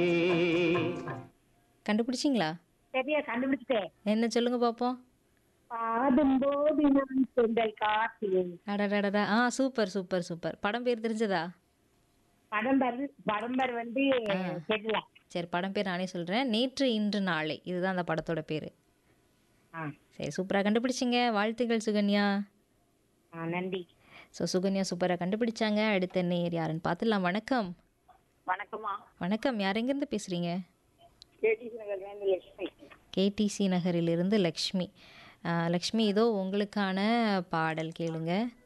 கண்டுபிடிச்சிங்களா சரியா கண்டுபிடிச்சிட்டேன் என்ன சொல்லுங்க பார்ப்போம் பாடும்போது நான் செந்தல் காற்று அடடடடா ஆ சூப்பர் சூப்பர் சூப்பர் படம் பேர் தெரிஞ்சதா படம்பர் படம்பர் வந்து தெரியல சரி படம் பேர் நானே சொல்கிறேன் நேற்று இன்று நாளை இதுதான் அந்த படத்தோட பேர் ஆ சரி சூப்பராக கண்டுபிடிச்சிங்க வாழ்த்துக்கள் சுகன்யா ஆ நன்றி ஸோ சுகன்யா சூப்பராக கண்டுபிடிச்சாங்க அடுத்த நேர் யாருன்னு பார்த்துடலாம் வணக்கம் வணக்கம்மா வணக்கம் யார் எங்கேருந்து பேசுகிறீங்க கேடிசி நகர்லேருந்து லட்சுமி கேடிசி நகரிலிருந்து லக்ஷ்மி ஆ, லக்ஷ்மி இதோ உங்களுக்கான பாடல் கேளுங்க